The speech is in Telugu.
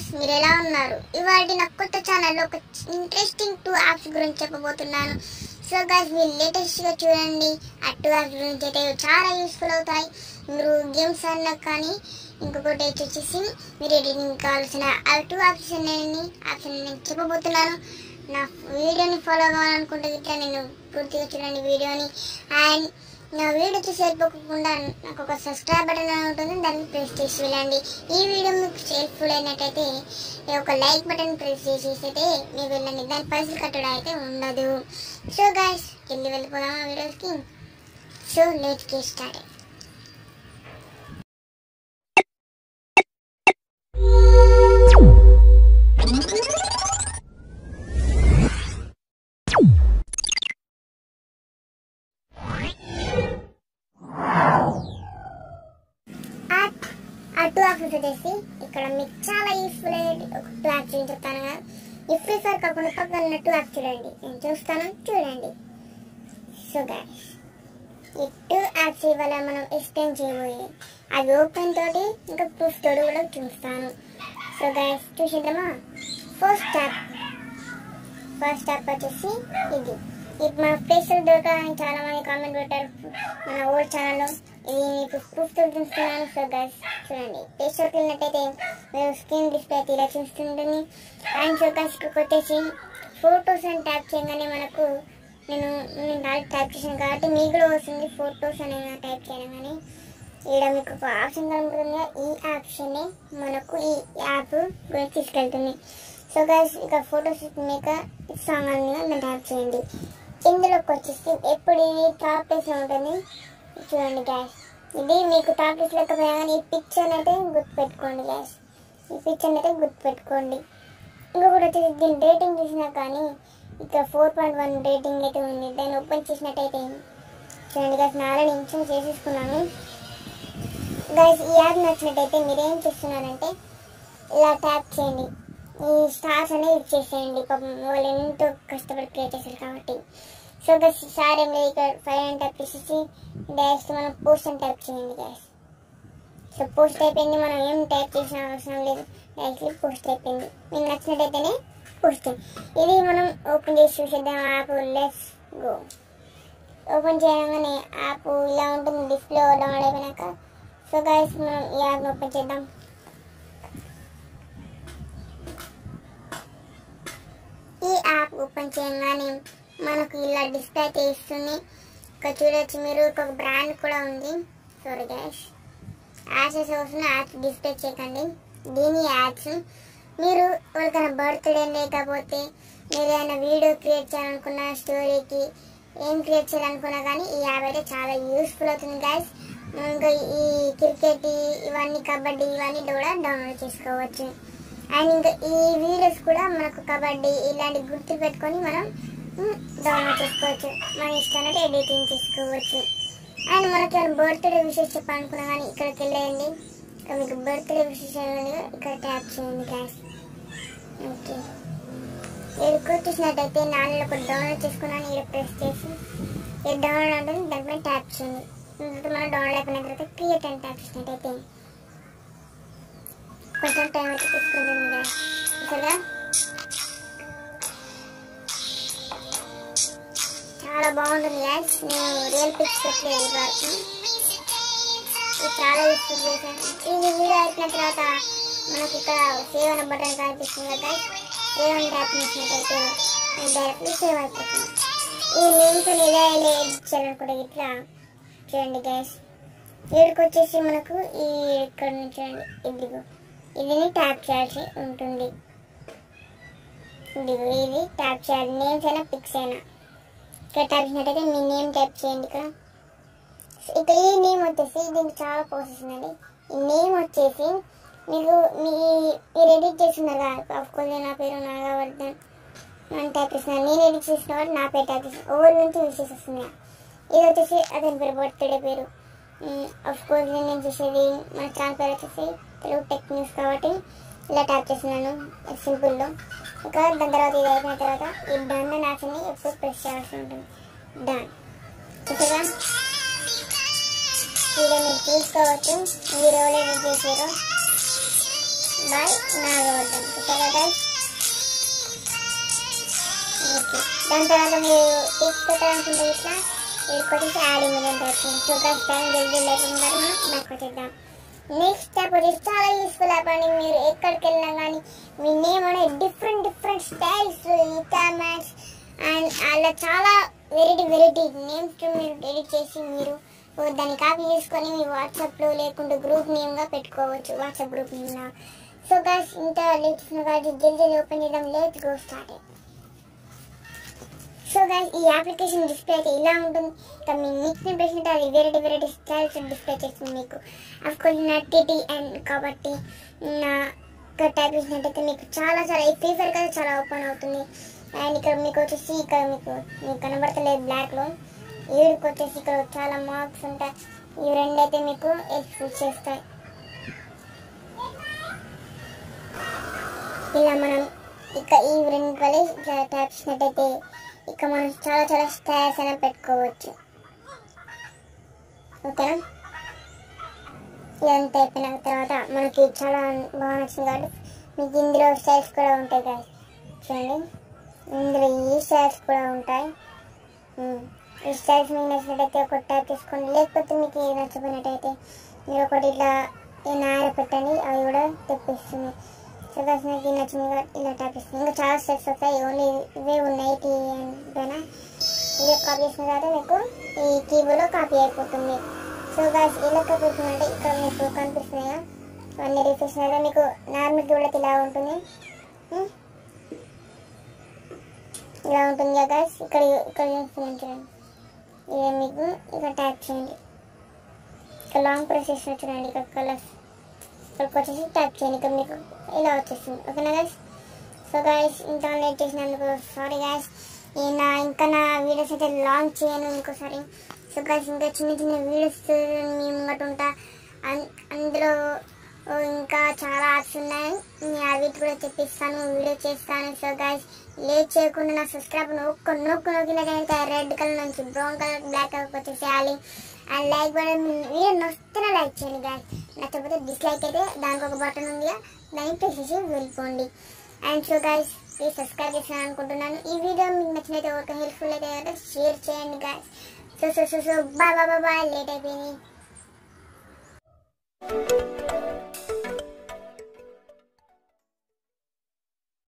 మీరు ఎలా ఉన్నారు ఇవాళ నా కొత్త ఛానల్లో ఒక ఇంట్రెస్టింగ్ టూ యాప్స్ గురించి చెప్పబోతున్నాను సో గైస్ మీరు లేటెస్ట్గా చూడండి ఆ టూ యాప్స్ గురించి అయితే చాలా యూస్ఫుల్ అవుతాయి మీరు గేమ్స్ అన్నా కానీ ఇంకొకటి వచ్చేసి మీరు ఎడిటింగ్ కావాల్సిన ఆ టూ యాప్స్ ఉన్నాయని యాప్స్ నేను చెప్పబోతున్నాను నా వీడియోని ఫాలో కావాలనుకుంటే ఇట్లా నేను పూర్తిగా చూడండి వీడియోని అండ్ నా వీడియో చూసి వెళ్ళిపోకుండా నాకు ఒక సబ్స్క్రైబ్ బటన్ అని ఉంటుంది దాన్ని ప్రెస్ చేసి వెళ్ళండి ఈ వీడియో మీకు హెల్ప్ఫుల్ అయినట్టయితే ఈ ఒక లైక్ బటన్ ప్రెస్ చేసేసి అయితే మీరు వెళ్ళండి దాని పైసలు కట్టడం అయితే ఉండదు సో గాయస్ వెళ్ళి వెళ్ళిపోదాం ఆ వీడియోస్కి so let's get start app ఆ టూ యాప్స్ వచ్చేసి ఇక్కడ మీకు చాలా యూస్ఫుల్ అయ్యేది ఒక టూ యాప్స్ నేను చెప్తాను కదా ఈ ఫ్రీ ఫైర్ కాకుండా పక్కన ఉన్న టూ యాప్స్ చూడండి నేను చూస్తాను చూడండి సో గైస్ ఈ టూ యాప్స్ ఇవాళ మనం ఎక్స్ప్లెయిన్ చేయబోయే అది ఓపెన్ తోటి ఇంకా ప్రూఫ్ తోటి కూడా చూస్తాను సో గైస్ చూసేద్దామా ఫస్ట్ యాప్ ఫస్ట్ యాప్ వచ్చేసి ఇది ఇది మన ఫేషియల్ డేటా అని చాలా మంది కామెంట్ పెట్టారు మన ఓల్డ్ ఛానల్లో ఇది మీకు ప్రూఫ్ తో చూస్తున్నాను సో గైస్ చూడండి ఫేషియల్కి వెళ్ళినట్టయితే మీరు స్క్రీన్ డిస్ప్లే అయితే ఇలా చూస్తుంటుంది అండ్ సో గైస్ ఇక్కడికి వచ్చేసి ఫోటోస్ అని ట్యాప్ చేయగానే మనకు నేను నేను ఆల్రెడీ టైప్ చేశాను కాబట్టి మీకు కూడా వస్తుంది ఫోటోస్ అని టైప్ చేయడం కానీ ఇక్కడ మీకు ఒక ఆప్షన్ కనబడుతుంది ఈ ఆప్షన్ మనకు ఈ యాప్ గురించి తీసుకెళ్తుంది సో గైస్ ఇక ఫోటోస్ మేక సాంగ్ అని దాన్ని ట్యాప్ చేయండి ఇందులోకి వచ్చేసి ఎప్పుడు ఇది టాప్ ప్లేస్లో ఉంటుంది చూడండి గ్యాస్ ఇది మీకు టాప్ ప్లేస్ లేకపోయినా కానీ ఈ పిక్చర్ అయితే గుర్తుపెట్టుకోండి గ్యాస్ ఈ పిక్చర్ అయితే గుర్తుపెట్టుకోండి ఇంకొకటి వచ్చేసి దీని రేటింగ్ చూసినా కానీ ఇక్కడ ఫోర్ పాయింట్ వన్ రేటింగ్ అయితే ఉంది దాన్ని ఓపెన్ చేసినట్టయితే చూడండి గైస్ నేను ఆల్రెడీ ఇన్స్టాల్ చేసేసుకున్నాను గైస్ ఈ యాప్ నచ్చినట్టయితే మీరు ఏం చేస్తున్నారంటే ఇలా ట్యాప్ చేయండి ఈ స్టార్స్ అనేది ఇచ్చేసేయండి పాపం వాళ్ళు ఎంతో కష్టపడి క్రియేట్ చేశారు కాబట్టి సో గైస్ సార్ ఏం లేదు ఇక్కడ ఫైవ్ అని ట్యాప్ చేసేసి డైరెక్ట్ మనం పోస్ట్ అని ట్యాప్ చేయండి గైస్ సో పోస్ట్ అయిపోయింది మనం ఏం టైప్ చేసిన అవసరం లేదు డైరెక్ట్లీ పోస్ట్ అయిపోయింది మీకు నచ్చినట్టయితేనే పోస్ట్ ఇది మనం ఓపెన్ చేసి చూసేద్దాం యాప్ లెస్ గో ఓపెన్ చేయగానే యాప్ ఇలా ఉంటుంది డిస్ప్లే డౌన్లోడ్ అయిపోయినాక సో గైస్ మనం ఈ యాప్ ఓపెన్ చేద్దాం ఈ యాప్ ఓపెన్ చేయగానే మనకు ఇలా డిస్ప్లే అయితే ఇస్తుంది ఇక్కడ చూడొచ్చు మీరు ఒక బ్రాండ్ కూడా ఉంది సారీ గైస్ యాడ్స్ వేసే వస్తుంది యాడ్స్ డిస్ప్లే చేయకండి దీని యాడ్స్ మీరు ఎవరికైనా బర్త్డే లేకపోతే మీరు ఏదైనా వీడియో క్రియేట్ చేయాలనుకున్న స్టోరీకి ఏం క్రియేట్ చేయాలనుకున్నా కానీ ఈ యాప్ అయితే చాలా యూస్ఫుల్ అవుతుంది గైస్ ఇంకా ఈ క్రికెట్ ఇవన్నీ కబడ్డీ ఇవన్నీ కూడా డౌన్లోడ్ చేసుకోవచ్చు అండ్ ఇంకా ఈ వీడియోస్ కూడా మనకు కబడ్డీ ఇలాంటి గుర్తులు పెట్టుకొని మనం డౌన్లోడ్ చేసుకోవచ్చు మన ఇష్టాన్ని ఎడిటింగ్ చేసుకోవచ్చు అండ్ మనకి ఏమైనా బర్త్డే విషెస్ చెప్పాలనుకున్నా కానీ ఇక్కడికి వెళ్ళేయండి ఇక్కడ మీకు బర్త్డే విషెస్ ఇక్కడ ట్యాప్ చేయండి గ్యాస్ ఓకే ఇక్కడ చూసినట్టయితే నాలుగు ఒకటి డౌన్లోడ్ చేసుకున్నాను ఇక్కడ ప్రెస్ చేసి ఇది డౌన్లోడ్ ఉంటుంది దానిపైన ట్యాప్ చేయండి తర్వాత మనం డౌన్లోడ్ అయిపోయిన తర్వాత క్రియేట్ అని ట్యాప్ చేసినట్టయితే కొంచెం టైం అయితే తీసుకుంటుంది గ్యాస్ ఇక్కడ చాలా బాగుంటుంది గ్యాస్ నేను రియల్ పిక్స్ పెట్టలేదు వరకు ఇది చాలా యూస్ఫుల్ చేశాను ఇది వీడియో అయిపోయిన తర్వాత మనకి ఇక్కడ సేవ్ అనే బటన్ కనిపిస్తుంది కదా సేవ్ అని ట్యాప్ చేసినట్టయితే డైరెక్ట్లీ సేవ్ అయిపోతుంది ఈ లింక్ ఇలా ఇలా ఎడిట్ చేయాలనుకుంటే ఇట్లా చూడండి గ్యాస్ వీడికి వచ్చేసి మనకు ఈ ఇక్కడ నుంచి చూడండి ఇదిగో ఇదిని ట్యాప్ చేయాల్సి ఉంటుంది ఇదిగో ఇది ట్యాప్ చేయాలి నేమ్స్ అయినా పిక్స్ అయినా ఇక్కడ ట్యాప్ చేసినట్టయితే మీ నేమ్ టైప్ చేయండి ఇక్కడ ఇక్కడ ఈ నేమ్ వచ్చేసి దీనికి చాలా ప్రాసెస్ ఉందండి ఈ నేమ్ వచ్చేసి మీకు మీ మీరు ఎడిట్ చేస్తున్నారు కదా అఫ్కోర్స్ నా పేరు నాగవర్ధన్ నేను టైప్ చేస్తున్నాను నేను ఎడిట్ చేసిన వాడు నా పేరు టైప్ చేసిన ఓవర్ నుంచి యూజ్ చేసి వస్తుంది ఇది వచ్చేసి అతని పేరు బర్త్డే పేరు అఫ్కోర్స్ నేను చేసేది మన ఛానల్ పేరు వచ్చేసి తెలుగు టెక్ న్యూస్ కాబట్టి ఇలా ట్యాప్ చేస్తున్నాను సింపుల్లో ఇంకా దాని తర్వాత ఇది అయిపోయిన తర్వాత ఈ డన్ అనే ఆప్షన్ని ఎప్పుడు ప్రెస్ చేయాల్సి ఉంటుంది డన్ చూసారా వీడియో మీరు చూసుకోవచ్చు మీరు ఎవరు ఎడిట్ చేశారో బై నాగవర్ధన్ చూసారా guys? ఓకే దాని తర్వాత మీరు టిప్స్ పెట్టాలనుకుంటే ఇట్లా వీడికి వచ్చేసి యాడ్ ఇమీడియట్ వచ్చింది సో గైస్ టైం జల్దీ లేకుండా మనం బ్యాక్ వచ్చేద్దాం నెక్స్ట్ యాప్ వచ్చేసి చాలా యూస్ఫుల్ యాప్ అండి మీరు ఎక్కడికి వెళ్ళినా కానీ మీ నేమ్ అనేది డిఫరెంట్ డిఫరెంట్ స్టైల్స్ ఇటామాట్స్ అండ్ అలా చాలా వెరైటీ వెరైటీ నేమ్స్ మీరు ఎడిట్ చేసి మీరు దాన్ని కాపీ చేసుకొని మీ వాట్సాప్లో లేకుంటే గ్రూప్ నేమ్గా పెట్టుకోవచ్చు వాట్సాప్ గ్రూప్ నేమ్గా సో గాస్ ఇంత లేట్ చేసిన కాబట్టి జల్దీ ఓపెన్ చేద్దాం let's go start so guys ఈ అప్లికేషన్ డిస్ప్లే అయితే ఇలా ఉంటుంది ఇంకా మీ నిక్ నేమ్ పెట్టినట్టు అది వెరైటీ వెరైటీ స్టైల్స్ డిస్ప్లే చేస్తుంది మీకు అఫ్కోర్స్ నా టీటీ అండ్ కాబట్టి నా ఇక్కడ టైప్ చేసినట్టయితే మీకు చాలా చాలా ఈ ఫ్రీ ఫైర్ కదా చాలా ఓపెన్ అవుతుంది అండ్ ఇక్కడ మీకు వచ్చేసి ఇక్కడ మీకు మీకు కనబడతలేదు బ్లాక్లో ఏడుకి వచ్చేసి ఇక్కడ చాలా మార్క్స్ ఉంటాయి ఇవి రెండు అయితే మీకు ఎక్స్ప్రెస్ చేస్తాయి ఇలా మనం ఇక ఈ రెండు కలిసి ట్యాప్ చేసినట్టయితే ఇక మనం చాలా చాలా స్టైల్స్ అయినా పెట్టుకోవచ్చు ఓకేనా ఇదంతా అయిపోయిన తర్వాత మనకి చాలా బాగా నచ్చింది కాబట్టి మీకు ఇందులో స్టైల్స్ కూడా ఉంటాయి కదా చూడండి ఇందులో ఈ స్టైల్స్ కూడా ఉంటాయి ఉమ్. ఈ స్టైల్స్ మీకు నచ్చినట్టయితే ఒకటి టైప్ చేసుకోండి లేకపోతే మీకు ఇది నచ్చపోయినట్టయితే మీరు ఒకటి ఇట్లా నార పెట్టండి అవి కూడా తెప్పిస్తుంది సో దాని నాకు ఇది నచ్చింది కాబట్టి ఇలా టైప్ చేస్తుంది ఇంకా చాలా స్టెప్స్ వస్తాయి ఓన్లీ ఇవే ఉన్నాయి టీ పైన ఇది కాపీ చేసిన తర్వాత మీకు ఈ కీబోర్డ్లో కాపీ అయిపోతుంది సో గాస్ ఎలా కాపీ అవుతుందంటే ఇక్కడ మీకు కనిపిస్తున్నాయా అన్ని రిఫ్రెష్ అయితే మీకు నార్మల్ కీబోర్డ్ ఇలా ఉంటుంది ఉమ్. ఇలా ఉంటుంది కదా guys. ఇక్కడ ఇక్కడ చూస్తున్నాను చూడండి ఇదే మీకు ఇక్కడ ట్యాప్ చేయండి ఇక్కడ లాంగ్ ప్రెస్ చేసిన చూడండి ఇక్కడ కలర్స్ ఇక్కడికి వచ్చేసి ట్యాప్ చేయండి ఇక్కడ మీకు ఇలా వచ్చేస్తుంది ఓకేనా గైస్ సో గైస్ ఇంత లేట్ చేసినందుకు సారీ గైస్ నా ఇంకా నా వీడియోస్ అయితే లాంచ్ చేయను ఇంకోసారి సో గైస్ ఇంకా చిన్న చిన్న వీడియోస్ మీ ముంగట ఉంటా అన్- అందులో ఓ, ఇంకా చాలా యాప్స్ ఉన్నాయి నేను అవి కూడా తెప్పిస్తాను వీడియో చేస్తాను సో గైస్ లేట్ చేయకుండా నా సబ్స్క్రైబ్ నొక్కు నొక్కు నొక్కినట్టయితే రెడ్ కలర్ నుంచి బ్రౌన్ కలర్ బ్లాక్ కలర్ వచ్చేసేయాలి అండ్ లైక్ బటన్ వీడియో నచ్చితేనే లైక్ చేయండి గాయస్ నచ్చకపోతే డిస్లైక్ అయితే దానికి ఒక బటన్ ఉంది కదా, దాన్ని ప్రెస్ చేసి వెళ్ళిపోండి and so guys please subscribe చేస్తాను అనుకుంటున్నాను ఈ వీడియో మీకు నచ్చినైతే ఒక హెల్ప్ఫుల్ అయితే కదా షేర్ చేయండి guys so so so so bye bye bye late అయిపోయింది